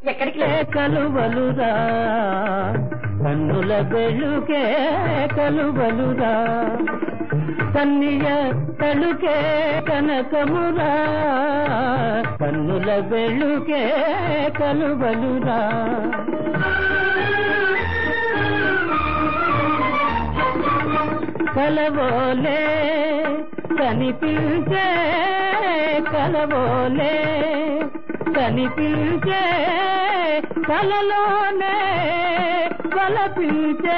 ఎక్కడికి ఏ కలువలురా కన్నుల వెలుకే కలువలురా కన్నియ తలుకే కనకమురా కన్నుల వెలుకే కలువలురా కలవోలే కనిపించే కలవోలే కనిపించే కలలోనే వలపించే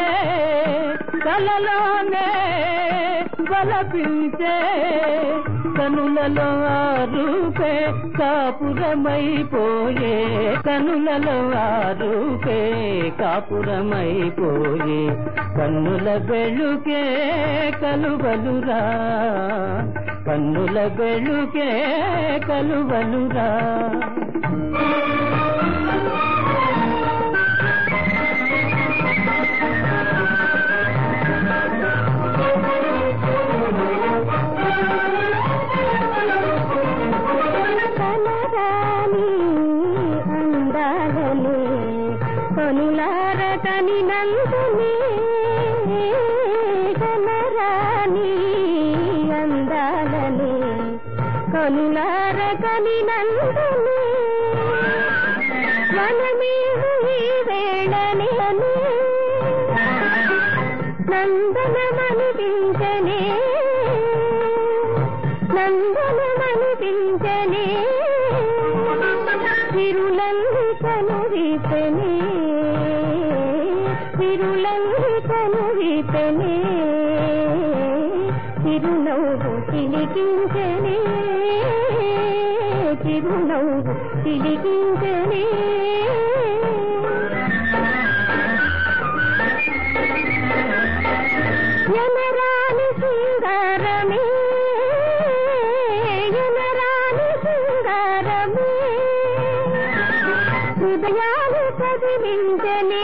కలలోనే వలపించే కనులలో ఆరూపే కాపురమైపోయే కనులలో ఆరూపే కాపురమైపోయే కన్నుల వెలుకే కలువలురా కన్నుల వెలుకే కలువలురా కలరాని అందాలని కనులార కనినందుని కలరాని అందాలని కనులార కనినందుని మనమేము ఈ వేళని నందనమనిపించనే నందనమనిపించనే తిరులంది కనువిపనే తిరులంది కనువిపనే తిరునవ్వు తిలికించనే తిరునవ్వు తిలికించనే ఎనరాని సింగారమే ఎనరాని సింగారమే హృదయాలు కదిలించని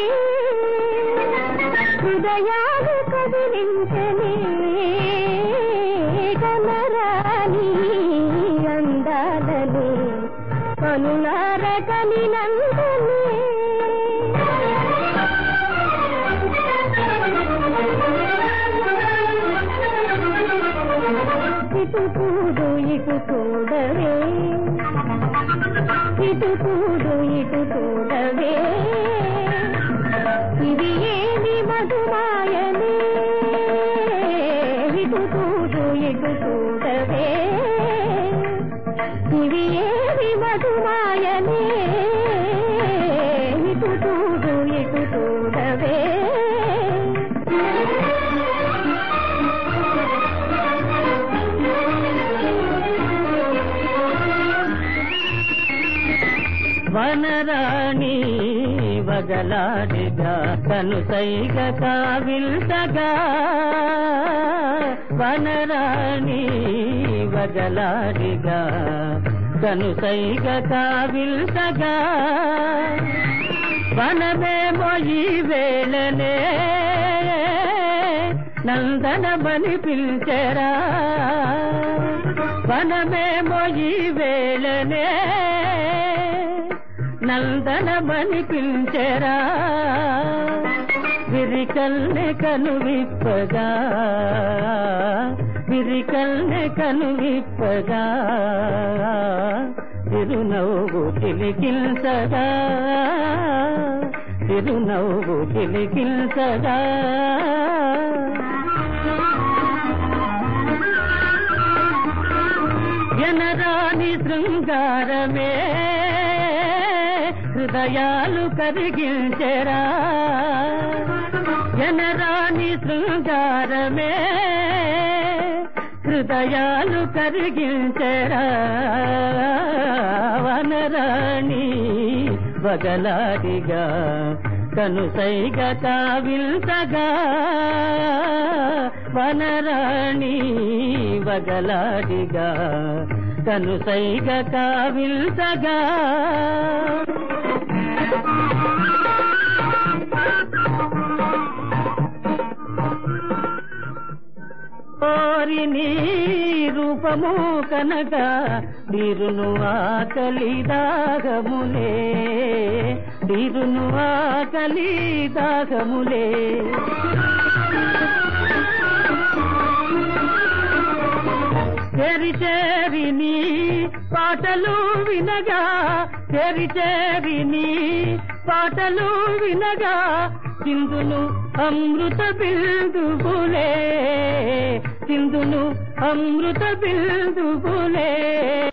హృదయాలు కదిలించని కనరాని అందాలని కనులార కనినందని ఇటు చూడు ఇటు చూడవే ఇటు చూడు ఇటు చూడవే ఇది ఏమి మధుమాయనే ఇటు చూడు ఇటు చూడవే ఇవి ఏమి మధుమాయనే ఇటు చూడు ఇటు చూడవే వనరాణి వగలాడిగా కను సైగ కావిల్తగా వనరాణి వగలాడిగా కను సైగ కావిల్తగా వనమేమో ఈ వేళనే నందనమని పిలిచెరా వనమేమో ఈ వేళనే నందనమని పిలిచెరా విరికల్ని కను విప్పగా విరికల్ని కను విప్పగా తిరునవ్వు తిలికిల్సగా తిరునవ్వు తిలికిల్సగా జనరాని శృంగారమే హృదయాలు కరిగించెరా జనరాని శృంగారమే హృదయాలు కరిగించెరా వనరాణి వగలాడిగా కనుసైగ కావిల్సగా వనరాణి వగలాడిగా కనుసైగ కావిల్సగా కోరి నీ రూపము కనక నిరును ఆకలి దాగములే తీరును ఆకలి దాహములే చేరి చేరి నీ పాటలు వినగా చేరి చేరి నీ పాటలు వినగా సింధును అమృత బిందువులే సింధును అమృత బిందువులే